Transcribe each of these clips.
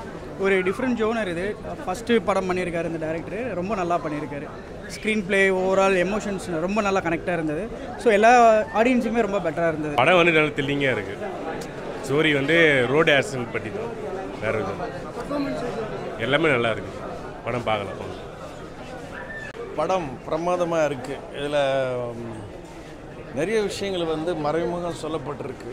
ஒரு டிஃப்ரெண்ட் ஜோனர் இது ஃபஸ்ட்டு படம் பண்ணியிருக்காரு இந்த டேரக்டர் ரொம்ப நல்லா பண்ணியிருக்காரு ஸ்க்ரீன் ப்ளே ஓவரால் எமோஷன்ஸ் ரொம்ப நல்லா கனெக்டாக இருந்தது ஸோ எல்லா ஆடியன்ஸுமே ரொம்ப பெட்டராக இருந்தது படம் வந்து நல்ல த்ரில்லிங்காக இருக்குது ஸ்டோரி வந்து ரோடு ஆக்சிடென்ட் பற்றி தான் வேறு எதுவும் எல்லாமே நல்லா இருக்குது படம் பார்க்கலாம் போங்க. படம் பிரமாதமாக இருக்குது இதில் நிறைய விஷயங்கள் வந்து மறைமுகம் சொல்லப்பட்டிருக்கு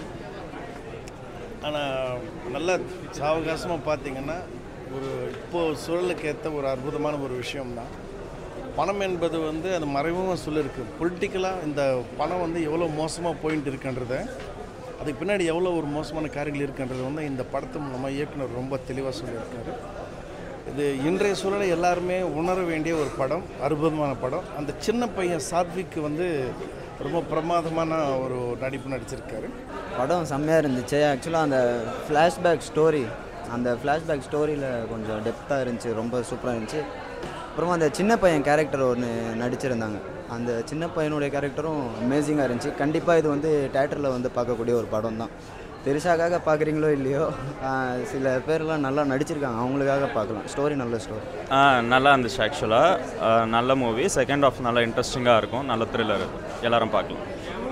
ஆனால் நல்லா சாவகாசமாக பார்த்தீங்கன்னா ஒரு இப்போது சூழலுக்கு ஏற்ற ஒரு அற்புதமான ஒரு விஷயம்தான் பணம் என்பது வந்து அது மறைமுகமாக சொல்லியிருக்கு பொலிட்டிக்கலாக இந்த பணம் வந்து எவ்வளோ மோசமாக போயிட்டு இருக்குன்றத அதுக்கு பின்னாடி எவ்வளோ ஒரு மோசமான காரியங்கள் இருக்குன்றது வந்து இந்த படத்தை மூலமாக இயக்குனர் ரொம்ப தெளிவாக சொல்லியிருக்காரு இது இன்றைய சூழலை எல்லாருமே உணர வேண்டிய ஒரு படம் அற்புதமான படம் அந்த சின்ன பையன் சாத்விக் வந்து ரொம்ப பிரமாதமான ஒரு நடிப்பு நடிச்சிருக்காரு படம் செம்மையாக இருந்துச்சு ஆக்சுவலாக அந்த ஃப்ளாஷ்பேக் ஸ்டோரி அந்த ஃப்ளாஷ்பேக் ஸ்டோரியில் கொஞ்சம் டெப்த்தாக இருந்துச்சு ரொம்ப சூப்பராக இருந்துச்சு அப்புறமா அந்த சின்ன பையன் கேரக்டர் ஒன்று நடிச்சிருந்தாங்க அந்த சின்ன பையனுடைய கேரக்டரும் அமேசிங்காக இருந்துச்சு கண்டிப்பாக இது வந்து தேட்டரில் வந்து பார்க்கக்கூடிய ஒரு படம் தான் பெருசாக்காக பார்க்குறீங்களோ இல்லையோ ஆஹ் சில பேர்லாம் நல்லா நடிச்சிருக்காங்க அவங்களுக்காக பார்க்கலாம் ஸ்டோரி நல்ல ஸ்டோரி ஆ நல்லா இருந்துச்சு ஆக்சுவலாக நல்ல மூவி செகண்ட் ஆஃப் நல்லா இன்ட்ரெஸ்டிங்காக இருக்கும் நல்ல த்ரில்லர் எல்லாரும் பார்க்கலாம்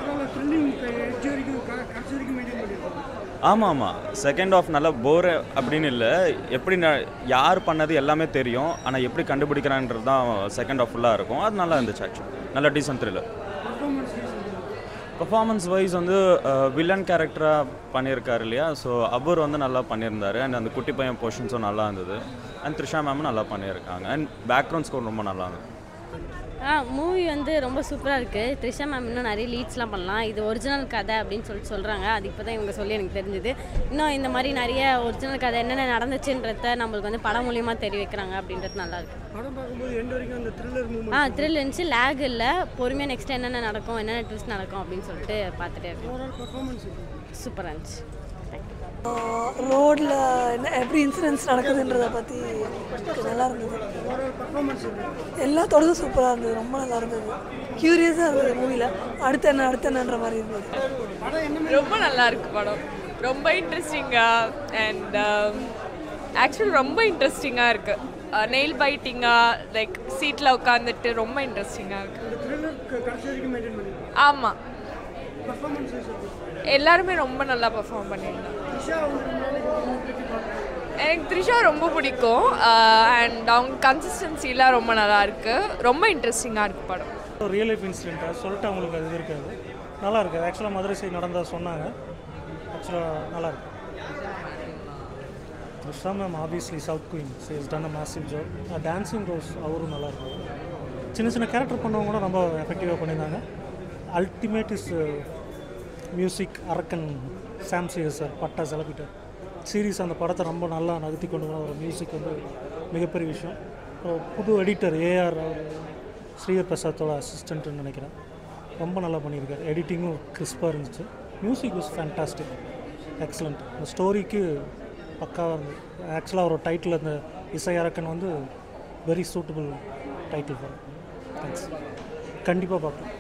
ஆமாம் ஆமாம் செகண்ட் ஆஃப் நல்லா போர் அப்படின்னு இல்லை எப்படி ந- யார் பண்ணது எல்லாமே தெரியும் ஆனால் எப்படி கண்டுபிடிக்கிறான்றது தான் செகண்ட் ஆஃப் ஃபுல்லாக இருக்கும் அது நல்லா இருந்துச்சு ஆக்சுவலி நல்ல டீசன்ட் த்ரில்லர் பர்ஃபார்மன்ஸ் வைஸ் வந்து வில்லன் கேரக்டராக பண்ணியிருக்காரு இல்லையா ஸோ அவர் வந்து நல்லா பண்ணியிருந்தாரு அண்ட் அந்த குட்டி பையன் போர்ஷன்ஸும் நல்லா இருந்தது அண்ட் த்ரிஷா மேமும் நல்லா பண்ணியிருக்காங்க அண்ட் பேக்ரவுண்ட் ஸ்கோர் ரொம்ப நல்லா இருந்தது ஆ மூவி வந்து ரொம்ப சூப்பராக இருக்குது த்ரிஷா மேம் இன்னும் நிறைய லீட்ஸ்லாம் பண்ணலாம் இது ஒரிஜினல் கதை அப்படின்னு சொல்லிட்டு சொல்கிறாங்க அது இப்போ தான் இவங்க சொல்லி எனக்கு தெரிஞ்சுது இன்னும் இந்த மாதிரி நிறைய ஒரிஜினல் கதை என்னென்ன நடந்துச்சுன்றத நம்மளுக்கு வந்து படம் மூலியமாக தெரிவிக்கிறாங்க அப்படின்றது நல்லா இருக்கு படம் பார்க்கும்போது எண்ட் வரைக்கும் அந்த த்ரில்லர் மூமெண்ட் ஆ த்ரில் இருந்துச்சு லேக் இல்லை பொறுமையாக நெக்ஸ்ட் என்னென்ன நடக்கும் என்னென்ன ட்விஸ்ட் நடக்கும் அப்படின்னு சொல்லிட்டு பார்த்துட்டே இருக்கோம் ஓவரால் பர்ஃபார்மன்ஸ் சூப்பராக இருந்துச்சு தேங்க்யூ ரோடில் என்ன எப்படி இன்சிடென்ட்ஸ் நடக்குதுன்றதை பற்றி நல்லா இருந்தது ஓவரால் பர்ஃபார்மன்ஸ் எல்லாத்தோடதும் சூப்பராக இருந்தது ரொம்ப நல்லா இருந்தது க்யூரியஸாக இருந்தது மூவியில் அடுத்து என்ன அடுத்து என்னன்ற மாதிரி இருந்தது ரொம்ப நல்லா இருக்கு படம் ரொம்ப இன்ட்ரெஸ்டிங்காக அண்ட் ஆக்சுவல் ரொம்ப இன்ட்ரெஸ்டிங்காக இருக்கு நெயில் பைட்டிங்காக லைக் சீட்டில் உட்காந்துட்டு ரொம்ப இன்ட்ரெஸ்டிங்காக இருக்கு இந்த த்ரில்லர் கடைசி வரைக்கும் மெயின்டைன் பண்ணிருக்கோம் ஆமாம் பர்ஃபார்மன்ஸ் எல்லாருமே ரொம்ப நல்லா பெர்ஃபார்ம் பண்ணியிருந்தாங்க த்ரிஷா உங்களுக்கு முன்னாடி பற்றி பார்க்குறேன் எனக்கு த்ரிஷா ரொம்ப பிடிக்கும் அண்ட் அவங்க கன்சிஸ்டன்சிலாம் ரொம்ப நல்லா இருக்கு ரொம்ப இன்ட்ரெஸ்டிங்காக இருக்கு படம் ரியல் லைஃப் இன்சிடென்ட்டாக சொல்லிட்டு அவங்களுக்கு அது இது இருக்காது நல்லா இருக்குது ஆக்சுவலாக மதுரை சைடு நடந்தா சொன்னாங்க ஆக்சுவலாக நல்லா இருக்கு Trisha ma'am obviously South queen is done a massive job dancing rose அவரும் நல்லா இருக்கும் சின்ன சின்ன கேரக்டர் பண்ணவங்க கூட ரொம்ப எஃபெக்டிவாக பண்ணியிருந்தாங்க அல்டிமேட் இஸ் மியூசிக் அரக்கன் சாம் சார் பட்டா செலப்பிட்டர் சீரியஸ் அந்த படத்தை ரொம்ப நல்லா நகர்த்தி கொண்டு போன ஒரு மியூசிக் வந்து மிகப்பெரிய விஷயம் அப்புறம் புது எடிட்டர் ஏஆர் ஸ்ரீயர் பிரசாத்தோட அசிஸ்டன்ட்னு நினைக்கிறேன் ரொம்ப நல்லா பண்ணியிருக்காரு எடிட்டிங்கும் கிறிஸ்பாக இருந்துச்சு மியூசிக் வாஸ் ஃபேண்டாஸ்டிக் எக்ஸலண்ட் அந்த ஸ்டோரிக்கு பக்காவாக இருந்தது ஆக்சுவலாக ஒரு டைட்டில் அந்த இசை அரக்கன் வந்து very suitable title for thanks கண்டிப்பாக பார்க்கலாம்